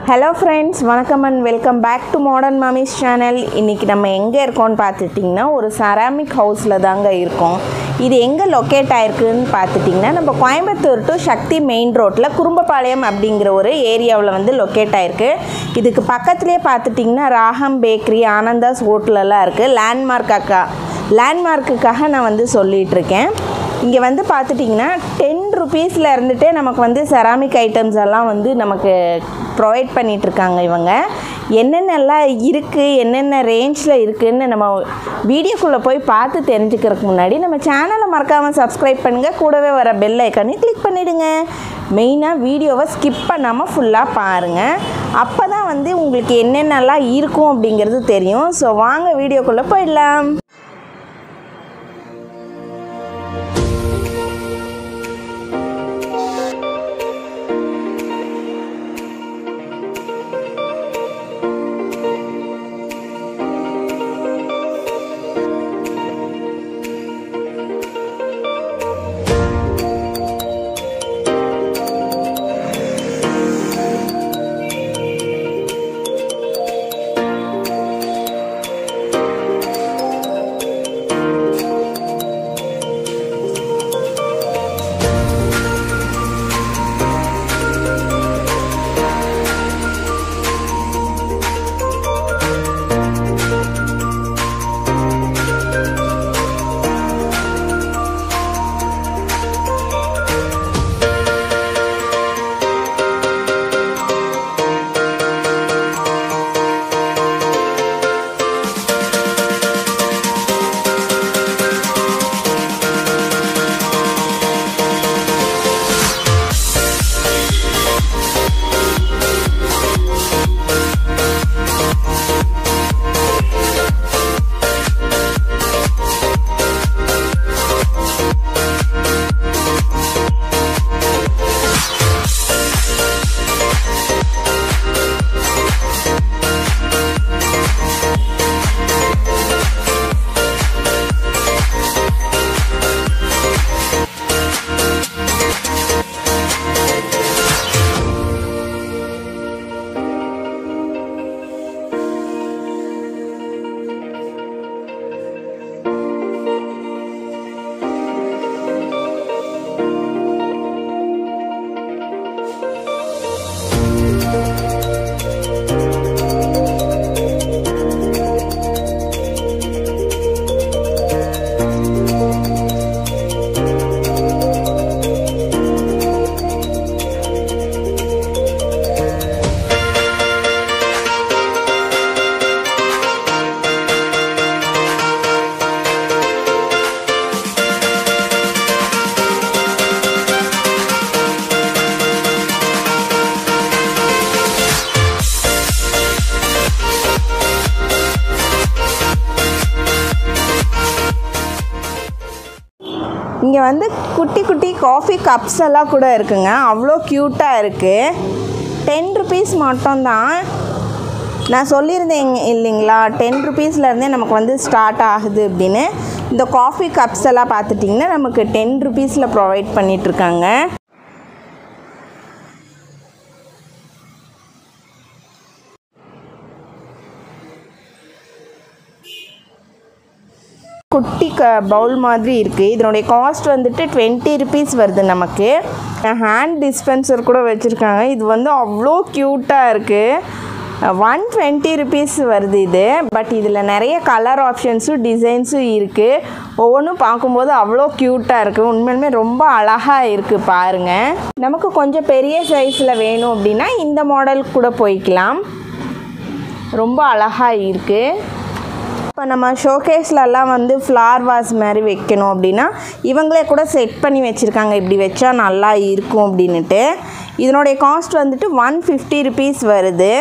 hello friends வணக்கம் and welcome back to modern Mamis channel இன்றைக்கி நம்ம எங்கே இருக்கோம்னு பார்த்துட்டிங்கன்னா ஒரு செராமிக் ஹவுஸில் தாங்க இருக்கோம் இது எங்கே லொக்கேட் ஆயிருக்குன்னு பார்த்துட்டிங்கன்னா நம்ம கோயம்புத்தூர் டு சக்தி மெயின் ரோட்டில் குறும்பபாளையம் அப்படிங்கிற ஒரு ஏரியாவில் வந்து லொக்கேட் ஆயிருக்கு இதுக்கு பக்கத்துலேயே பார்த்துட்டிங்கன்னா ராகம் பேக்கரி ஆனந்தாஸ் ஹோட்டலெல்லாம் இருக்குது லேண்ட்மார்க்காக்கா லேண்ட்மார்க்குக்காக நான் வந்து சொல்லிகிட்டு இருக்கேன் இங்கே வந்து பார்த்துட்டிங்கன்னா டென் ருபீஸில் இருந்துகிட்டே நமக்கு வந்து செராமிக் ஐட்டம்ஸ் எல்லாம் வந்து நமக்கு ப்ரொவைட் பண்ணிகிட்ருக்காங்க இவங்க என்னென்னலாம் இருக்குது என்னென்ன ரேஞ்சில் இருக்குதுன்னு நம்ம வீடியோக்குள்ளே போய் பார்த்து தெரிஞ்சுக்கிறதுக்கு முன்னாடி நம்ம சேனலை மறக்காமல் சப்ஸ்கிரைப் பண்ணுங்கள் கூடவே வர பெல் ஐக்கானையும் கிளிக் பண்ணிவிடுங்க மெயினாக வீடியோவை ஸ்கிப் பண்ணாமல் ஃபுல்லாக பாருங்கள் அப்போ தான் வந்து உங்களுக்கு என்னென்னலாம் இருக்கும் அப்படிங்கிறது தெரியும் ஸோ வாங்க வீடியோக்குள்ளே போயிடலாம் இங்கே வந்து குட்டி குட்டி காஃபி கப்ஸ் எல்லாம் கூட இருக்குங்க அவ்வளோ க்யூட்டாக இருக்குது டென் ருபீஸ் மட்டும்தான் நான் சொல்லியிருந்தேன் இல்லைங்களா டென் ருபீஸ்லேருந்தே நமக்கு வந்து ஸ்டார்ட் ஆகுது அப்படின்னு இந்த காஃபி கப்ஸ் எல்லாம் பார்த்துட்டிங்கன்னா நமக்கு டென் ருபீஸில் ப்ரொவைட் பண்ணிகிட்ருக்காங்க குட்டி க பவுல் மாதிரி இருக்குது இதனுடைய காஸ்ட் வந்துட்டு டுவெண்ட்டி ருபீஸ் வருது நமக்கு ஹேண்ட் டிஸ்பென்சர் கூட வச்சுருக்காங்க இது வந்து அவ்வளோ க்யூட்டாக இருக்குது ஒன் டுவெண்ட்டி ருபீஸ் வருது இது பட் இதில் நிறைய கலர் ஆப்ஷன்ஸும் டிசைன்ஸும் இருக்குது ஒவ்வொன்றும் பார்க்கும்போது அவ்வளோ க்யூட்டாக இருக்குது உண்மையிலுமே ரொம்ப அழகாக இருக்குது பாருங்கள் நமக்கு கொஞ்சம் பெரிய சைஸில் வேணும் அப்படின்னா இந்த மாடல் கூட போய்க்கலாம் ரொம்ப அழகாக இருக்குது இப்போ நம்ம ஷோகேஸ்லலாம் வந்து ஃப்ளார் வாஸ் மாதிரி வைக்கணும் அப்படின்னா இவங்களே கூட செட் பண்ணி வச்சுருக்காங்க இப்படி வச்சா நல்லா இருக்கும் அப்படின்ட்டு இதனுடைய காஸ்ட் வந்துட்டு ஒன் ஃபிஃப்டி ருபீஸ் வருது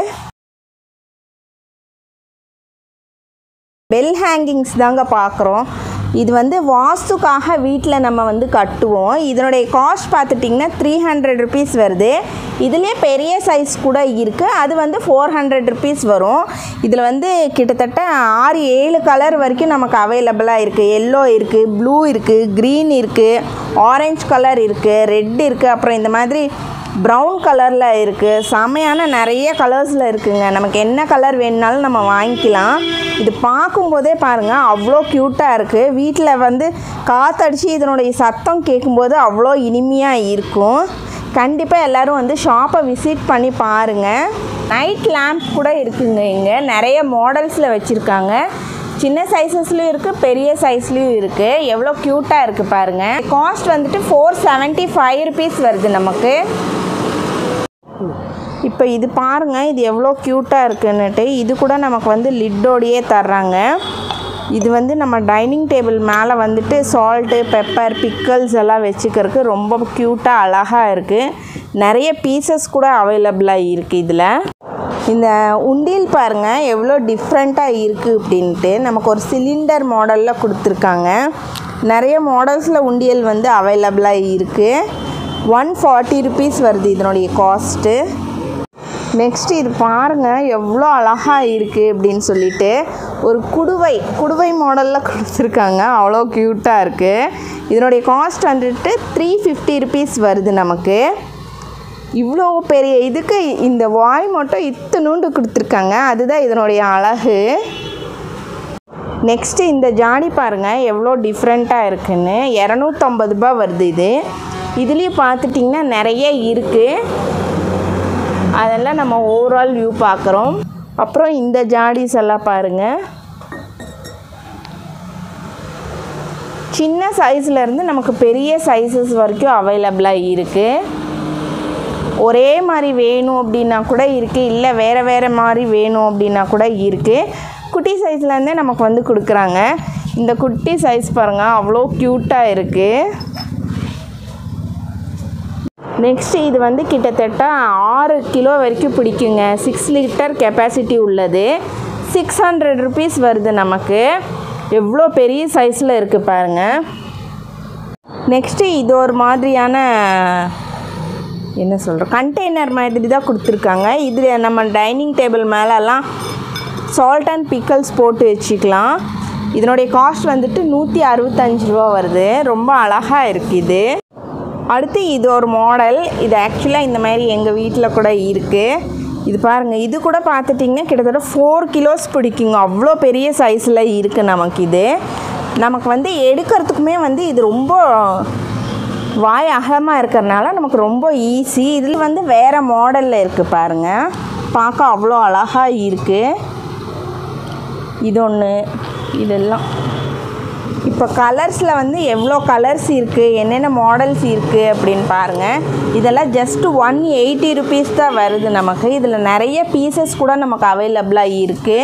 பெல் ஹேங்கிங்ஸ் தாங்க பார்க்குறோம் இது வந்து வாஸ்துக்காக வீட்டில் நம்ம வந்து கட்டுவோம் இதனுடைய காஸ்ட் பார்த்துட்டிங்கன்னா த்ரீ ஹண்ட்ரட் ருபீஸ் வருது இதுலேயே பெரிய சைஸ் கூட இருக்குது அது வந்து ஃபோர் ஹண்ட்ரட் ருபீஸ் வரும் இதில் வந்து கிட்டத்தட்ட ஆறு ஏழு கலர் வரைக்கும் நமக்கு அவைலபிளாக இருக்குது எல்லோ இருக்குது ப்ளூ இருக்குது க்ரீன் இருக்குது ஆரஞ்சு கலர் இருக்குது ரெட் இருக்குது அப்புறம் இந்த மாதிரி ப்ரௌன் கலரில் இருக்குது செமையான நிறைய கலர்ஸில் இருக்குங்க நமக்கு என்ன கலர் வேணுனாலும் நம்ம வாங்கிக்கலாம் இது பார்க்கும்போதே பாருங்கள் அவ்வளோ க்யூட்டாக இருக்குது வீட்டில் வந்து காற்றடிச்சு இதனுடைய சத்தம் கேட்கும்போது அவ்வளோ இனிமையாக இருக்கும் கண்டிப்பாக எல்லோரும் வந்து ஷாப்பை விசிட் பண்ணி பாருங்கள் நைட் லேம்ப் கூட இருக்குங்க இங்கே நிறைய மாடல்ஸில் வச்சுருக்காங்க சின்ன சைஸஸ்லேயும் இருக்குது பெரிய சைஸ்லேயும் இருக்குது எவ்வளோ க்யூட்டாக இருக்குது பாருங்கள் காஸ்ட் வந்துட்டு ஃபோர் செவன்ட்டி ஃபைவ் ருபீஸ் வருது நமக்கு இப்போ இது பாருங்கள் இது எவ்வளோ க்யூட்டாக இருக்குன்னுட்டு இது கூட நமக்கு வந்து லிட்டோடையே தர்றாங்க இது வந்து நம்ம டைனிங் டேபிள் மேலே வந்துட்டு சால்ட்டு பெப்பர் பிக்கல்ஸ் எல்லாம் வச்சுக்கிறதுக்கு ரொம்ப க்யூட்டாக அழகாக இருக்குது நிறைய பீசஸ் கூட அவைலபிளாக இருக்குது இதில் இந்த உண்டியல் பாருங்கள் எவ்வளோ டிஃப்ரெண்ட்டாக இருக்குது அப்படின்ட்டு நமக்கு ஒரு சிலிண்டர் மாடலில் கொடுத்துருக்காங்க நிறைய மாடல்ஸில் உண்டியல் வந்து அவைலபிளாக இருக்குது ஒன் ஃபார்ட்டி ருபீஸ் வருது இதனுடைய காஸ்ட்டு நெக்ஸ்ட் இது பாருங்கள் எவ்வளோ அழகாக இருக்குது அப்படின்னு சொல்லிட்டு ஒரு குடுவை குடுவை மாடலில் கொடுத்துருக்காங்க அவ்வளோ க்யூட்டாக இருக்குது இதனுடைய காஸ்ட் வந்துட்டு த்ரீ ஃபிஃப்டி ருபீஸ் வருது நமக்கு இவ்வளோ பெரிய இதுக்கு இந்த வாய் மட்டும் இத்தனூண்டு கொடுத்துருக்காங்க அதுதான் இதனுடைய அழகு நெக்ஸ்ட்டு இந்த ஜாடி பாருங்கள் எவ்வளோ டிஃப்ரெண்ட்டாக இருக்குன்னு இரநூத்தம்பது ரூபா வருது இது இதுலேயும் பார்த்துட்டிங்கன்னா நிறைய இருக்குது அதெல்லாம் நம்ம ஓவரால் வியூ பார்க்குறோம் அப்புறம் இந்த ஜாடிஸ் எல்லாம் பாருங்கள் சின்ன சைஸ்ல இருந்து நமக்கு பெரிய சைஸஸ் வரைக்கும் அவைலபிளாக இருக்குது ஒரே மாதிரி வேணும் அப்படின்னா கூட இருக்குது இல்லை வேறு வேறு மாதிரி வேணும் அப்படின்னா கூட இருக்குது குட்டி சைஸ்லேருந்தே நமக்கு வந்து கொடுக்குறாங்க இந்த குட்டி சைஸ் பாருங்கள் அவ்வளோ க்யூட்டாக இருக்குது நெக்ஸ்ட் இது வந்து கிட்டத்தட்ட ஆறு கிலோ வரைக்கும் பிடிக்குங்க சிக்ஸ் லிட்டர் கெப்பாசிட்டி உள்ளது சிக்ஸ் ஹண்ட்ரட் ருபீஸ் வருது நமக்கு எவ்வளோ பெரிய சைஸில் இருக்குது பாருங்கள் நெக்ஸ்ட்டு இது ஒரு மாதிரியான என்ன சொல்கிறோம் கண்டெய்னர் மாதிரி தான் கொடுத்துருக்காங்க இதில் நம்ம டைனிங் டேபிள் மேலெல்லாம் சால்ட் அண்ட் பிக்கல்ஸ் போட்டு வச்சுக்கலாம் இதனுடைய காஸ்ட் வந்துட்டு நூற்றி அறுபத்தஞ்சு ரூபா வருது ரொம்ப அழகாக இருக்குது இது அடுத்து இது ஒரு மாடல் இது ஆக்சுவலாக இந்த மாதிரி எங்கள் வீட்டில் கூட இருக்குது இது பாருங்கள் இது கூட பார்த்துட்டிங்கன்னா கிட்டத்தட்ட ஃபோர் கிலோஸ் பிடிக்குங்க அவ்வளோ பெரிய சைஸில் இருக்குது நமக்கு இது நமக்கு வந்து எடுக்கிறதுக்குமே வந்து இது ரொம்ப வாய் அகலமாக இருக்கிறனால நமக்கு ரொம்ப ஈஸி இதில் வந்து வேறு மாடலில் இருக்குது பாருங்கள் பார்க்க அவ்வளோ அழகாக இருக்குது இது ஒன்று இதெல்லாம் இப்போ கலர்ஸில் வந்து எவ்வளோ கலர்ஸ் இருக்குது என்னென்ன மாடல்ஸ் இருக்குது அப்படின்னு பாருங்கள் இதெல்லாம் ஜஸ்ட் ஒன் எயிட்டி ருபீஸ் தான் வருது நமக்கு இதில் நிறைய பீசஸ் கூட நமக்கு அவைலபிளாக இருக்குது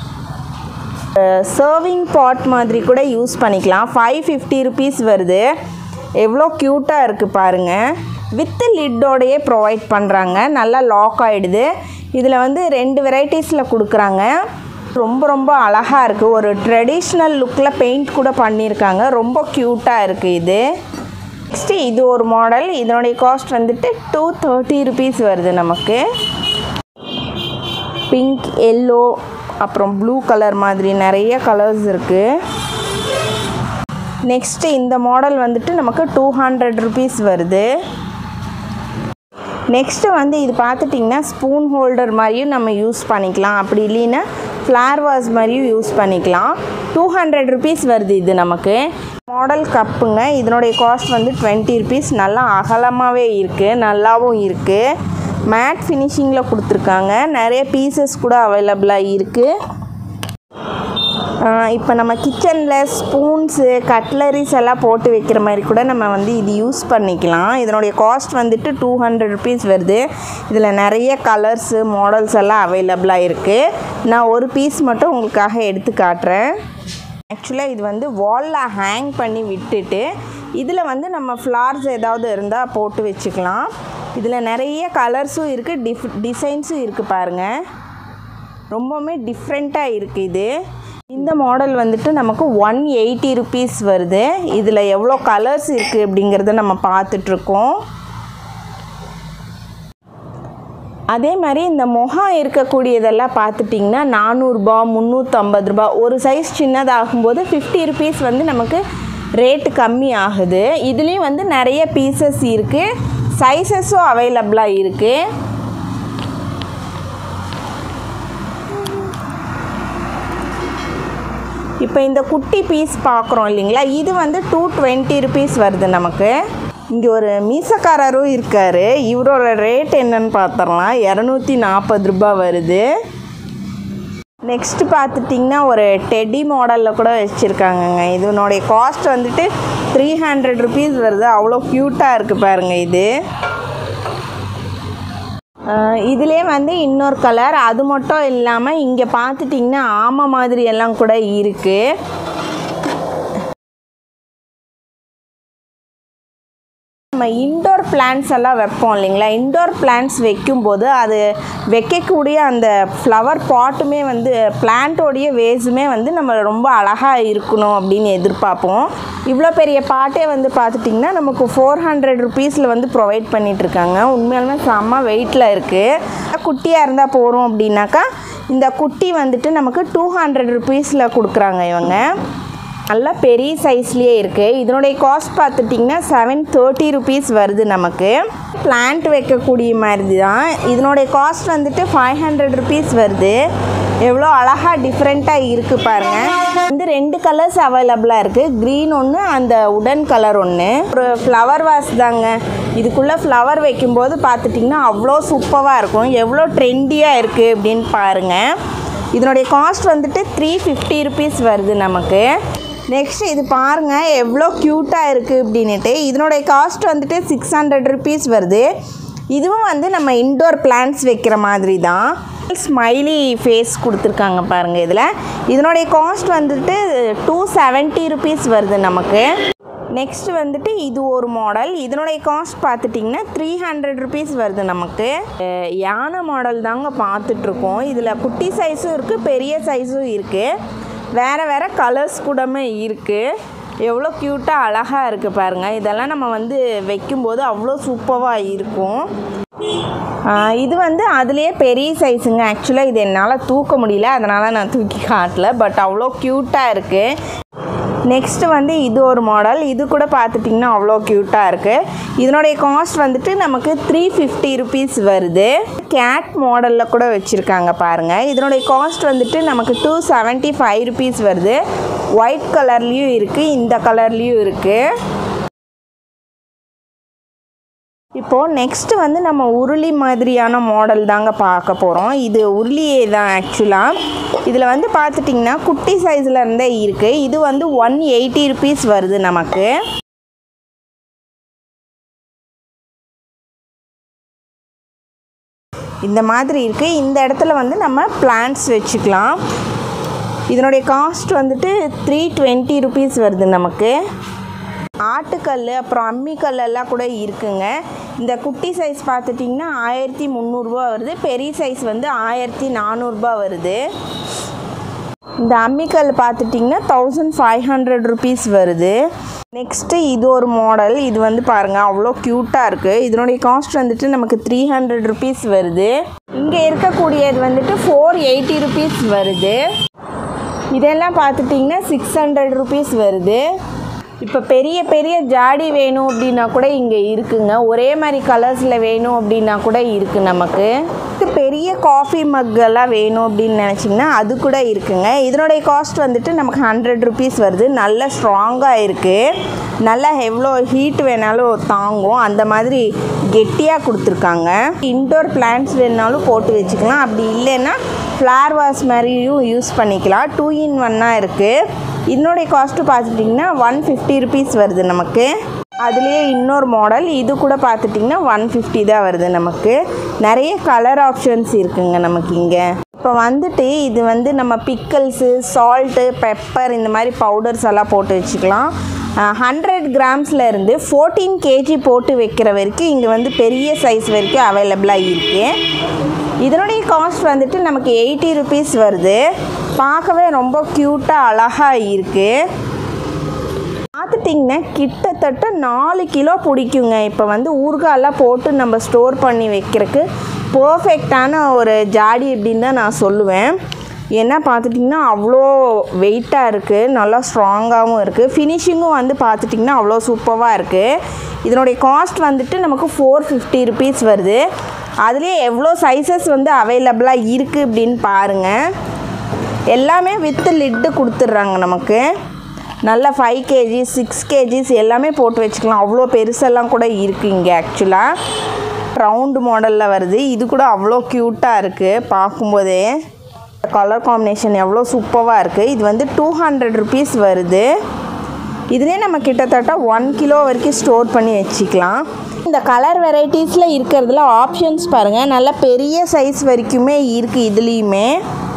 சர்விங் பாட் மாதிரி கூட யூஸ் பண்ணிக்கலாம் ஃபைவ் ஃபிஃப்டி ருபீஸ் வருது எவ்வளோ க்யூட்டாக இருக்குது பாருங்கள் வித் லிட்டோடையே ப்ரொவைட் பண்ணுறாங்க நல்லா லாக் ஆகிடுது இதில் வந்து ரெண்டு வெரைட்டிஸில் கொடுக்குறாங்க ரொம்ப ரொம்ப அழகாக இருக்குது ஒரு ட்ரெடிஷ்னல் லுக்கில் பெயிண்ட் கூட பண்ணியிருக்காங்க ரொம்ப க்யூட்டாக இருக்குது இது நெக்ஸ்ட்டு இது ஒரு மாடல் இதனுடைய காஸ்ட் வந்துட்டு டூ தேர்ட்டி ருபீஸ் வருது நமக்கு பிங்க் எல்லோ அப்புறம் ப்ளூ கலர் மாதிரி நிறைய கலர்ஸ் இருக்குது நெக்ஸ்ட்டு இந்த மாடல் வந்துட்டு நமக்கு டூ ஹண்ட்ரட் ருபீஸ் வருது நெக்ஸ்ட்டு வந்து இது பார்த்துட்டிங்கன்னா ஸ்பூன் ஹோல்டர் மாதிரியும் நம்ம யூஸ் பண்ணிக்கலாம் அப்படி இல்லைன்னா ஃப்ளார் வாஸ் மாதிரியும் யூஸ் பண்ணிக்கலாம் டூ ஹண்ட்ரட் ருபீஸ் வருது இது நமக்கு மாடல் கப்புங்க இதனுடைய காஸ்ட் வந்து டுவெண்ட்டி ருபீஸ் நல்லா அகலமாகவே இருக்குது நல்லாவும் இருக்குது மேட் ஃபினிஷிங்கில் கொடுத்துருக்காங்க நிறைய பீசஸ் கூட அவைலபிளாக இருக்குது இப்போ நம்ம கிச்சனில் ஸ்பூன்ஸு கட்லரிஸ் எல்லாம் போட்டு வைக்கிற மாதிரி கூட நம்ம வந்து இது யூஸ் பண்ணிக்கலாம் இதனுடைய காஸ்ட் வந்துட்டு டூ ஹண்ட்ரட் ருபீஸ் வருது இதில் நிறைய கலர்ஸு மாடல்ஸ் எல்லாம் அவைலபிளாக இருக்குது நான் ஒரு பீஸ் மட்டும் உங்களுக்காக எடுத்து காட்டுறேன் ஆக்சுவலாக இது வந்து வாலில் ஹேங் பண்ணி விட்டுட்டு இதில் வந்து நம்ம ஃப்ளார்ஸ் ஏதாவது இருந்தால் போட்டு வச்சுக்கலாம் இதில் நிறைய கலர்ஸும் இருக்குது டிஃப் டிசைன்ஸும் இருக்குது பாருங்கள் ரொம்பவுமே டிஃப்ரெண்ட்டாக இருக்குது இது இந்த மாடல் வந்துட்டு நமக்கு ஒன் எயிட்டி ருபீஸ் வருது இதில் எவ்வளோ கலர்ஸ் இருக்குது அப்படிங்கிறத நம்ம பார்த்துட்ருக்கோம் அதே மாதிரி இந்த முகம் இருக்கக்கூடியதெல்லாம் பார்த்துட்டிங்கன்னா நானூறுரூபா முந்நூற்றம்பது ரூபா ஒரு சைஸ் சின்னதாகும்போது ஃபிஃப்டி ருபீஸ் வந்து நமக்கு ரேட்டு கம்மி ஆகுது இதுலேயும் வந்து நிறைய பீசஸ் இருக்குது சைஸஸும் அவைலபிளாக இருக்குது இப்போ இந்த குட்டி பீஸ் பார்க்குறோம் இல்லைங்களா இது வந்து டூ டுவெண்ட்டி ருபீஸ் வருது நமக்கு இங்கே ஒரு மீசக்காரரும் இருக்கார் இவரோட ரேட் என்னன்னு பார்த்துடலாம் இரநூத்தி நாற்பது ரூபாய் வருது நெக்ஸ்ட் பார்த்துட்டிங்கன்னா ஒரு டெடி மாடலில் கூட வச்சுருக்காங்கங்க இதனுடைய காஸ்ட் வந்துட்டு த்ரீ ஹண்ட்ரட் ருபீஸ் வருது அவ்வளோ க்யூட்டாக இருக்குது பாருங்கள் இது இதிலே வந்து இன்னொரு கலர் அது மட்டும் இல்லாமல் இங்கே பார்த்துட்டிங்கன்னா ஆமை மாதிரி எல்லாம் கூட இருக்குது நம்ம இன்டோர் பிளான்ட்ஸ் எல்லாம் வைப்போம் இல்லைங்களா இன்டோர் பிளான்ட்ஸ் வைக்கும்போது அது வைக்கக்கூடிய அந்த ஃப்ளவர் பாட்டுமே வந்து பிளான்ட்டோடைய வேஸுமே வந்து நம்ம ரொம்ப அழகாக இருக்கணும் அப்படின்னு எதிர்பார்ப்போம் இவ்வளோ பெரிய பாட்டே வந்து பார்த்துட்டிங்கன்னா நமக்கு ஃபோர் ஹண்ட்ரட் ருபீஸில் வந்து ப்ரொவைட் பண்ணிகிட்ருக்காங்க உண்மையாலுமே செம்ம வெயிட்டில் இருக்குது குட்டியாக இருந்தால் போகிறோம் அப்படின்னாக்கா இந்த குட்டி வந்துட்டு நமக்கு டூ ஹண்ட்ரட் ருபீஸில் கொடுக்குறாங்க இவங்க நல்லா பெரிய சைஸ்லேயே இருக்குது இதனுடைய காஸ்ட் பார்த்துட்டிங்கன்னா செவன் தேர்ட்டி ருபீஸ் வருது நமக்கு பிளான்ட் வைக்கக்கூடிய மாதிரி தான் இதனுடைய காஸ்ட் வந்துட்டு ஃபைவ் ஹண்ட்ரட் ருபீஸ் வருது எவ்வளோ அழகாக டிஃப்ரெண்ட்டாக இருக்குது பாருங்கள் வந்து ரெண்டு கலர்ஸ் அவைலபிளாக இருக்குது க்ரீன் ஒன்று அந்த உடன் கலர் ஒன்று ஒரு ஃப்ளவர் வாஸ் தாங்க இதுக்குள்ளே ஃப்ளவர் வைக்கும்போது பார்த்துட்டிங்கன்னா அவ்வளோ சூப்பராக இருக்கும் எவ்வளோ ட்ரெண்டியாக இருக்குது அப்படின்னு பாருங்கள் இதனுடைய காஸ்ட் வந்துட்டு த்ரீ ஃபிஃப்டி ருபீஸ் வருது நமக்கு நெக்ஸ்ட் இது பாருங்கள் எவ்வளோ க்யூட்டாக இருக்குது அப்படின்னுட்டு இதனுடைய காஸ்ட் வந்துட்டு சிக்ஸ் ஹண்ட்ரட் ருபீஸ் வருது இதுவும் வந்து நம்ம இன்டோர் பிளான்ட்ஸ் வைக்கிற மாதிரி தான் ஸ்மைலி ஃபேஸ் கொடுத்துருக்காங்க பாருங்கள் இதில் இதனுடைய காஸ்ட் வந்துட்டு டூ செவன்ட்டி ருபீஸ் வருது நமக்கு நெக்ஸ்ட் வந்துட்டு இது ஒரு மாடல் இதனுடைய காஸ்ட் பார்த்துட்டிங்கன்னா த்ரீ ஹண்ட்ரட் ருபீஸ் வருது நமக்கு அஹ் யானை மாடல் தாங்க பார்த்துட்ருக்கோம் இதில் குட்டி சைஸும் இருக்குது பெரிய சைஸும் இருக்குது வேறு வேறு கலர்ஸ் கூடமே இருக்குது எவ்வளோ க்யூட்டாக அழகாக இருக்குது பாருங்கள் இதெல்லாம் நம்ம வந்து வைக்கும்போது அவ்வளோ சூப்பராக இருக்கும் ஆஹ் இது வந்து அதுலேயே பெரிய சைஸுங்க ஆக்சுவலாக இது என்னால் தூக்க முடியல அதனால் நான் தூக்கி காட்டல பட் அவ்வளோ க்யூட்டாக இருக்குது நெக்ஸ்ட்டு வந்து இது ஒரு மாடல் இது கூட பார்த்துட்டிங்கன்னா அவ்வளோ க்யூட்டாக இருக்குது இதனுடைய காஸ்ட் வந்துட்டு நமக்கு த்ரீ ஃபிஃப்டி ருபீஸ் வருது கேட் மாடலில் கூட வச்சுருக்காங்க பாருங்கள் இதனுடைய காஸ்ட் வந்துட்டு நமக்கு டூ செவன்ட்டி ஃபைவ் ருபீஸ் வருது ஒயிட் கலர்லேயும் இருக்குது இந்த கலர்லேயும் இருக்குது இப்போது நெக்ஸ்ட்டு வந்து நம்ம உருளி மாதிரியான மாடல் தாங்க பார்க்க போகிறோம் இது உருளியே தான் ஆக்சுவலாக இதில் வந்து பார்த்துட்டிங்கன்னா குட்டி சைஸில் இருந்தே இருக்குது இது வந்து ஒன் எயிட்டி ருபீஸ் வருது நமக்கு இந்த மாதிரி இருக்குது இந்த இடத்துல வந்து நம்ம பிளான்ட்ஸ் வச்சுக்கலாம் இதனுடைய காஸ்ட் வந்துட்டு த்ரீ டுவெண்ட்டி ருபீஸ் வருது நமக்கு ஆட்டுக்கல் அப்புறம் அம்மிக்கல் எல்லாம் கூட இருக்குங்க இந்த குட்டி சைஸ் பார்த்துட்டிங்கன்னா ஆயிரத்தி முந்நூறுரூவா வருது பெரிய சைஸ் வந்து ஆயிரத்தி நானூறுரூபா வருது இந்த அம்மிக்கல் பார்த்துட்டிங்கன்னா தௌசண்ட் ஃபைவ் ஹண்ட்ரட் ருபீஸ் வருது நெக்ஸ்ட்டு இது ஒரு மாடல் இது வந்து பாருங்கள் அவ்வளோ க்யூட்டாக இருக்குது இதனுடைய காஸ்ட் வந்துட்டு நமக்கு த்ரீ ஹண்ட்ரட் ருபீஸ் வருது இங்கே இருக்கக்கூடியது வந்துட்டு ஃபோர் எயிட்டி ருபீஸ் வருது இதெல்லாம் பார்த்துட்டிங்கன்னா சிக்ஸ் ஹண்ட்ரட் ருபீஸ் வருது இப்போ பெரிய பெரிய ஜாடி வேணும் அப்படின்னா கூட இங்கே இருக்குங்க ஒரே மாதிரி கலர்ஸில் வேணும் அப்படின்னா கூட இருக்குது நமக்கு இது பெரிய காஃபி மக்கெல்லாம் வேணும் அப்படின்னு நினச்சிங்கன்னா அது கூட இருக்குங்க இதனுடைய காஸ்ட் வந்துட்டு நமக்கு ஹண்ட்ரட் ருபீஸ் வருது நல்ல ஸ்ட்ராங்காக இருக்குது நல்லா எவ்வளோ ஹீட் வேணாலும் தாங்கும் அந்த மாதிரி கெட்டியாக கொடுத்துருக்காங்க இன்டோர் பிளான்ட்ஸ் வேணாலும் போட்டு வச்சுக்கலாம் அப்படி இல்லைன்னா ஃப்ளார் வாஷ் மாதிரியும் யூஸ் பண்ணிக்கலாம் டூ இன் ஒன்னாக இருக்குது இதனுடைய காஸ்ட்டு பார்த்துட்டிங்கன்னா ஒன் ஃபிஃப்டி ருபீஸ் வருது நமக்கு அதுலேயே இன்னொரு மாடல் இது கூட பார்த்துட்டிங்கன்னா ஒன் ஃபிஃப்டி தான் வருது நமக்கு நிறைய கலர் ஆப்ஷன்ஸ் இருக்குங்க நமக்கு இங்கே இப்போ வந்துட்டு இது வந்து நம்ம பிக்கல்ஸு சால்ட்டு பெப்பர் இந்த மாதிரி பவுடர்ஸ் எல்லாம் போட்டு வச்சுக்கலாம் ஹண்ட்ரட் கிராம்ஸில் இருந்து ஃபோர்டீன் கேஜி போட்டு வைக்கிற வரைக்கும் இங்கே வந்து பெரிய சைஸ் வரைக்கும் அவைலபிளாக இருக்குது இதனுடைய காஸ்ட் வந்துட்டு நமக்கு எயிட்டி ருபீஸ் வருது பார்க்கவே ரொம்ப க்யூட்டாக அழகாக இருக்குது பார்த்துட்டிங்கன்னா கிட்டத்தட்ட நாலு கிலோ பிடிக்குங்க இப்போ வந்து ஊறுகாயெல்லாம் போட்டு நம்ம ஸ்டோர் பண்ணி வைக்கிறதுக்கு பர்ஃபெக்டான ஒரு ஜாடி அப்படின்னு தான் நான் சொல்லுவேன் ஏன்னா பார்த்துட்டிங்கன்னா அவ்வளோ வெயிட்டாக இருக்குது நல்லா ஸ்ட்ராங்காகவும் இருக்குது ஃபினிஷிங்கும் வந்து பார்த்துட்டிங்கன்னா அவ்வளோ சூப்பராக இருக்குது இதனுடைய காஸ்ட் வந்துட்டு நமக்கு ஃபோர் ஃபிஃப்டி ருபீஸ் வருது அதுலேயே எவ்வளோ சைஸஸ் வந்து அவைலபிளாக இருக்குது அப்படின்னு பாருங்கள் எல்லாமே வித்து லிட்டு கொடுத்துட்றாங்க நமக்கு நல்ல ஃபைவ் கேஜி சிக்ஸ் கேஜிஸ் எல்லாமே போட்டு வச்சுக்கலாம் அவ்வளோ பெருசெல்லாம் கூட இருக்குது இங்கே ஆக்சுவலாக ரவுண்டு மாடலில் வருது இது கூட அவ்வளோ க்யூட்டாக இருக்குது பார்க்கும்போதே கலர் காம்பினேஷன் எவ்வளோ சூப்பராக இருக்குது இது வந்து டூ ஹண்ட்ரட் ருபீஸ் வருது இதுலேயே நம்ம கிட்டத்தட்ட ஒன் கிலோ வரைக்கும் ஸ்டோர் பண்ணி வச்சுக்கலாம் இந்த கலர் வெரைட்டிஸில் இருக்கிறதுல ஆப்ஷன்ஸ் பாருங்கள் நல்ல பெரிய சைஸ் வரைக்குமே இருக்குது இதுலேயுமே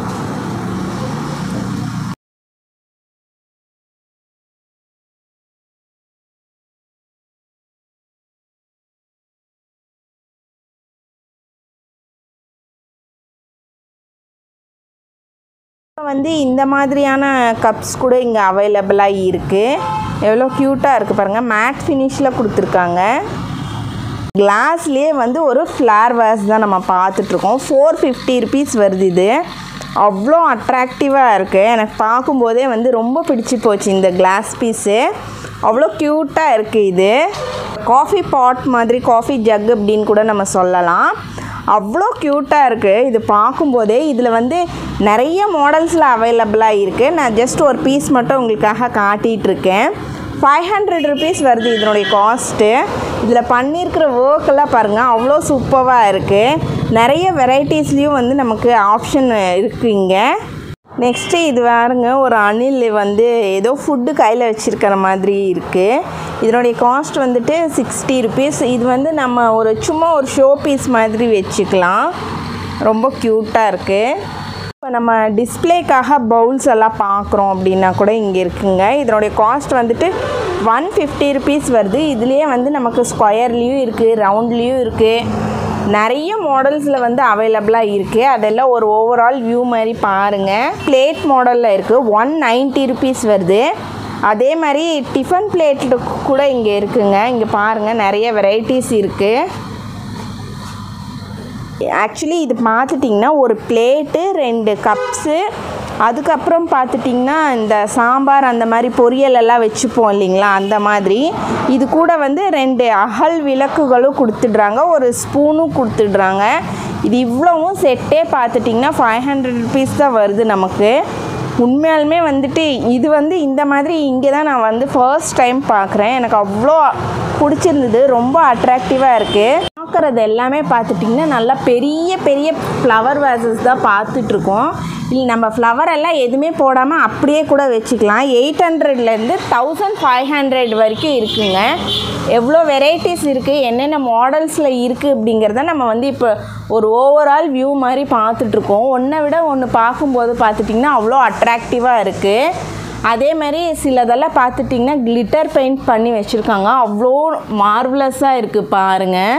இப்போ வந்து இந்த மாதிரியான கப்ஸ் கூட இங்கே அவைலபிளாக இருக்குது எவ்வளோ க்யூட்டாக இருக்குது பாருங்கள் மேட் ஃபினிஷில் கொடுத்துருக்காங்க கிளாஸ்லேயே வந்து ஒரு ஃப்ளார் வேஸ் தான் நம்ம பார்த்துட்ருக்கோம் ஃபோர் ஃபிஃப்டி ருபீஸ் வருது இது அவ்வளோ அட்ராக்டிவாக இருக்குது எனக்கு பார்க்கும்போதே வந்து ரொம்ப பிடிச்சி போச்சு இந்த கிளாஸ் பீஸு அவ்வளோ க்யூட்டாக இருக்குது இது காஃபி பாட் மாதிரி காஃபி ஜக் அப்படின்னு கூட நம்ம சொல்லலாம் அவ்வளோ க்யூட்டாக இருக்குது இது பார்க்கும்போதே இதில் வந்து நிறைய மாடல்ஸில் அவைலபிளாக இருக்குது நான் ஜஸ்ட் ஒரு பீஸ் மட்டும் உங்களுக்காக காட்டிகிட்டு இருக்கேன் ஃபைவ் ஹண்ட்ரட் ருபீஸ் வருது இதனுடைய காஸ்ட்டு இதில் பண்ணியிருக்கிற ஒர்க்கெல்லாம் பாருங்கள் அவ்வளோ சூப்பராக இருக்குது நிறைய வெரைட்டிஸ்லேயும் வந்து நமக்கு ஆப்ஷன் இருக்குது இங்கே நெக்ஸ்ட்டு இது பாருங்க ஒரு அணில் வந்து ஏதோ ஃபுட்டு கையில் வச்சுருக்கிற மாதிரி இருக்குது இதனுடைய காஸ்ட் வந்துட்டு சிக்ஸ்டி ருபீஸ் இது வந்து நம்ம ஒரு சும்மா ஒரு ஷோ பீஸ் மாதிரி வச்சுக்கலாம் ரொம்ப க்யூட்டாக இருக்குது இப்போ நம்ம டிஸ்ப்ளேக்காக பவுல்ஸ் எல்லாம் பார்க்குறோம் அப்படின்னா கூட இங்கே இருக்குங்க இதனுடைய காஸ்ட் வந்துட்டு ஒன் ஃபிஃப்டி ருபீஸ் வருது இதுலேயே வந்து நமக்கு ஸ்கொயர்லேயும் இருக்குது ரவுண்ட்லேயும் இருக்குது நிறைய மாடல்ஸில் வந்து அவைலபிளாக இருக்குது அதெல்லாம் ஒரு ஓவரால் வியூ மாதிரி பாருங்கள் பிளேட் மாடலில் இருக்குது ஒன் நைன்ட்டி ருபீஸ் வருது அதே மாதிரி டிஃபன் பிளேட்டில் கூட இங்கே இருக்குங்க இங்கே பாருங்கள் நிறைய வெரைட்டிஸ் இருக்குது ஆக்சுவலி இது பார்த்துட்டிங்கன்னா ஒரு பிளேட்டு ரெண்டு கப்ஸு அதுக்கப்புறம் பார்த்துட்டிங்கன்னா இந்த சாம்பார் அந்த மாதிரி பொரியல் எல்லாம் வச்சுப்போம் இல்லைங்களா அந்த மாதிரி இது கூட வந்து ரெண்டு அகல் விளக்குகளும் கொடுத்துட்றாங்க ஒரு ஸ்பூனும் கொடுத்துட்றாங்க இது இவ்வளவும் செட்டே பார்த்துட்டிங்கன்னா ஃபைவ் ஹண்ட்ரட் ருபீஸ் தான் வருது நமக்கு உண்மையாலுமே வந்துட்டு இது வந்து இந்த மாதிரி இங்கே தான் நான் வந்து ஃபர்ஸ்ட் டைம் பார்க்குறேன் எனக்கு அவ்வளோ பிடிச்சிருந்தது ரொம்ப அட்ராக்டிவாக இருக்குது பார்க்குறது எல்லாமே பார்த்துட்டிங்கன்னா நல்லா பெரிய பெரிய ஃப்ளவர் வேசஸ் தான் பார்த்துட்ருக்கோம் இல்லை நம்ம ஃப்ளவர் எல்லாம் எதுவுமே போடாமல் அப்படியே கூட வச்சுக்கலாம் எயிட் ஹண்ட்ரட்லேருந்து தௌசண்ட் ஃபைவ் ஹண்ட்ரட் வரைக்கும் இருக்குங்க எவ்வளோ வெரைட்டிஸ் இருக்குது என்னென்ன மாடல்ஸில் இருக்குது அப்படிங்கிறத நம்ம வந்து இப்போ ஒரு ஓவரால் வியூ மாதிரி பார்த்துட்ருக்கோம் ஒன்றை விட ஒன்று பார்க்கும்போது பார்த்துட்டிங்கன்னா அவ்வளோ அட்ராக்டிவாக இருக்குது அதே மாதிரி சிலதெல்லாம் பார்த்துட்டிங்கன்னா கிளிட்டர் பெயிண்ட் பண்ணி வச்சுருக்காங்க அவ்வளோ மார்வலஸாக இருக்குது பாருங்கள்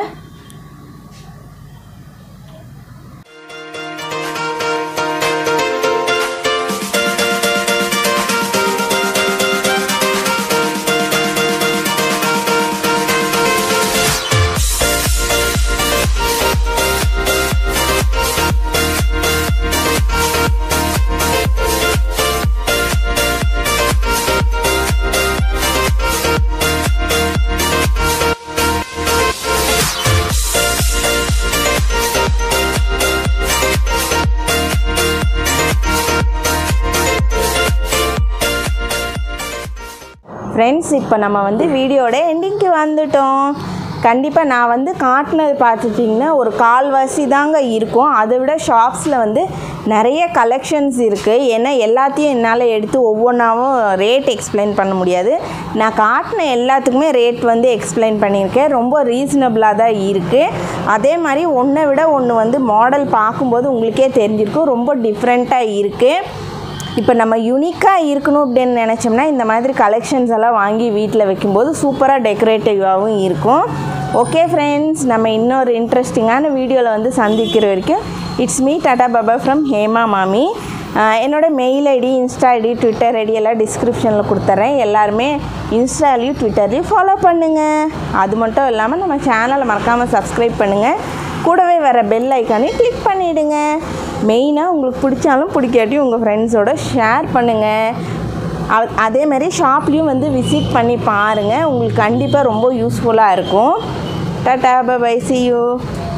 ஃப்ரெண்ட்ஸ் இப்போ நம்ம வந்து வீடியோட எண்டிங்க்கு வந்துட்டோம் கண்டிப்பாக நான் வந்து காட்டினது பார்த்துட்டிங்கன்னா ஒரு கால்வாசி தாங்க இருக்கும் அதை விட ஷாப்ஸில் வந்து நிறைய கலெக்ஷன்ஸ் இருக்குது ஏன்னா எல்லாத்தையும் என்னால் எடுத்து ஒவ்வொன்றாவும் ரேட் எக்ஸ்பிளைன் பண்ண முடியாது நான் காட்டின எல்லாத்துக்குமே ரேட் வந்து எக்ஸ்பிளைன் பண்ணியிருக்கேன் ரொம்ப ரீசனபிளாக தான் இருக்குது அதே மாதிரி ஒன்றை விட ஒன்று வந்து மாடல் பார்க்கும்போது உங்களுக்கே தெரிஞ்சிருக்கும் ரொம்ப டிஃப்ரெண்ட்டாக இருக்குது இப்போ நம்ம யூனிக்காக இருக்கணும் அப்படின்னு நினச்சோம்னா இந்த மாதிரி கலெக்ஷன்ஸ் எல்லாம் வாங்கி வீட்டில் வைக்கும்போது சூப்பராக டெக்கரேட்டிவாகவும் இருக்கும் ஓகே ஃப்ரெண்ட்ஸ் நம்ம இன்னொரு இன்ட்ரெஸ்டிங்கான வீடியோவில் வந்து சந்திக்கிற வரைக்கும் இட்ஸ் மீ டாடா பாபா ஃப்ரம் ஹேமா மாமி ஆஹ் என்னோட mail ID insta ID Twitter ID எல்லாம் டிஸ்கிரிப்ஷனில் கொடுத்துட்றேன் எல்லாருமே இன்ஸ்டாலையும் ட்விட்டர்லையும் ஃபாலோ பண்ணுங்கள் அது மட்டும் இல்லாமல் நம்ம சேனலை மறக்காமல் சப்ஸ்கிரைப் பண்ணுங்கள் கூடவே வர பெல் ஐக்கானையும் கிளிக் பண்ணிவிடுங்க மெயினாக உங்களுக்கு பிடிச்சாலும் பிடிக்காட்டியும் உங்கள் ஃப்ரெண்ட்ஸோட ஷேர் பண்ணுங்கள் அ- அதே மாதிரி ஷாப்லேயும் வந்து விசிட் பண்ணி பாருங்கள் உங்களுக்கு கண்டிப்பாக ரொம்ப யூஸ்ஃபுல்லாக இருக்கும் டாட்டா பை சி யூ